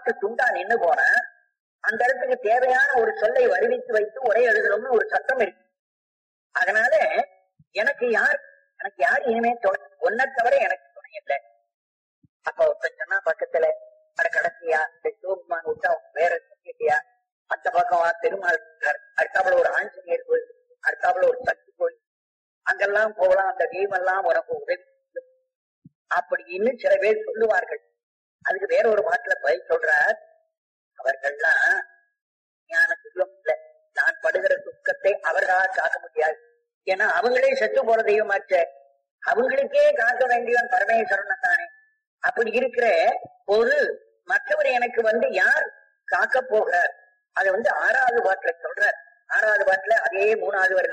பாட்டு துண்டா நின்னு போனா அந்த இடத்துக்கு தேவையான ஒரு சொல்லை வருவித்து வைத்து உரை எழுதணும்னு ஒரு சட்டம் இருக்கு அதனால எனக்கு யார் எனக்கு யார் இனிமே துணை ஒன்ன தவிர எனக்கு துணை இல்லை அப்ப ஒருத்தன் சொன்னா பக்கத்துல அட கடைசியா இந்த சிவகுமான் விட்டா வேற சொல்லிட்டியா அந்த பக்கம் வா பெருமாள் இருக்கார். அடுத்தாப்புல ஒரு ஆஞ்சநேயர் கோயில் அடுத்தாப்புல ஒரு சக்தி கோயில் அங்கெல்லாம் போகலாம் அந்த தெய்வம் எல்லாம் உனக்கு உதவி செய்யும். அப்படின்னு சில பேர் சொல்லுவார்கள் அதுக்கு வேற ஒரு பாட்டுல பதில் சொல்றார் அவர்கள்லாம் ஞான துக்கம் இல்ல நான் படுகிற துக்கத்தை அவர்களால் காக்க முடியாது ஏன்னா அவங்களே செத்து போற தெய்வமாச்ச அவங்களுக்கே காக்க வேண்டியவன் பரமேஸ்வரன் தானே அப்படி இருக்கிற ஒரு மற்றவர் எனக்கு வந்து யார் காக்க போகிறார் அதை வந்து ஆறாவது பாட்டுல சொல்றார் ஆறாவது பாட்டுல அதே மூணாவது வரல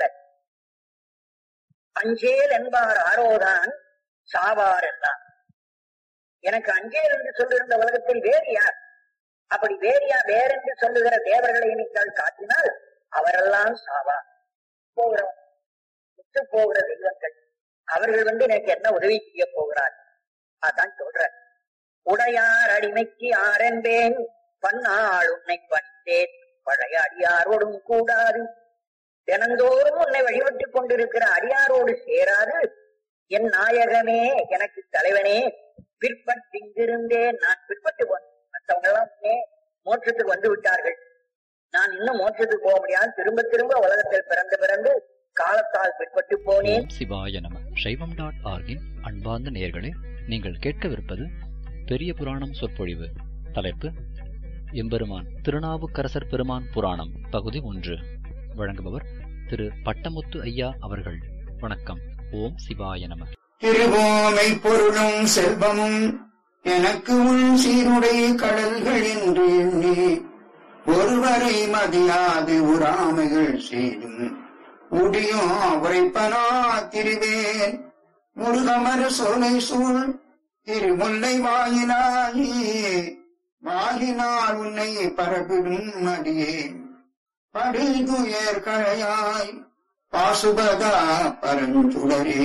அஞ்சேல் என்பார் ஆரோதான் சாவார் எல்லாம் எனக்கு அஞ்சேல் என்று சொல்லிருந்த உலகத்தில் வேறு யார் அப்படி வேறியா வேறென்று சொல்லுகிற தேவர்களை நீங்கள் காட்டினால் அவரெல்லாம் சாவா போகிறவன் விட்டு போகிற தெய்வங்கள் அவர்கள் வந்து எனக்கு என்ன உதவி செய்ய போகிறார் அதான் சொல்ற உடையார் அடிமைக்கு ஆரென்பேன் பன்னாள் உன்னை பணித்தேன் பழைய அடியாரோடும் கூடாது தினந்தோறும் உன்னை வழிபட்டுக் கொண்டிருக்கிற அடியாரோடு சேராது என் நாயகமே எனக்கு தலைவனே பிற்பட்டிங்கிருந்தேன் நான் பிற்பட்டு போனேன் மற்றவங்க எல்லாம் முன்னே மோட்சத்துக்கு வந்து விட்டார்கள் நான் இன்னும் மோட்சத்துக்கு போக முடியாது திரும்ப திரும்ப உலகத்தில் பிறந்து பிறந்து காலத்தால் பிற்பட்டு போனேன் ஓம் சிவாய நம சைவம் டாட் ஆர்கின் அன்பார்ந்த நேயர்களே நீங்கள் கேட்கவிருப்பது பெரிய புராணம் சொற்பொழிவு தலைப்பு எம்பெருமான் திருநாவுக்கரசர் பெருமான் புராணம் பகுதி ஒன்று வழங்குபவர் திரு பட்டமுத்து ஐயா அவர்கள் வணக்கம் ஓம் சிவாய நம திருவோமை பொருளும் செல்வமும் எனக்கு உன் சீருடை கடல்கள் என்று எண்ணி ஒருவரை மதியாது உறாமைகள் செய்தும் முடியும் உரைப்பனா திருவேன் முருகமர சோலை சூழ் திருமுல்லை வாயினாயே வாயினால் உன்னை பரப்பிடும் அடியேன் படுதுயர் கழையாய் பாசுபதா பரஞ்சுடரே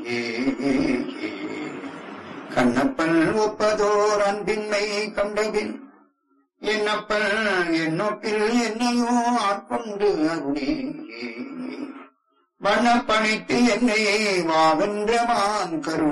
கண்ணப்பன் ஒப்பதோர் அன்பின்மை கண்டபின் என்னப்பன் என்னொப்பில் என்னையோ ஆட்கொண்டு அருளே வண்ணப்பணித்து என்னை வாவென்றமான் கருணை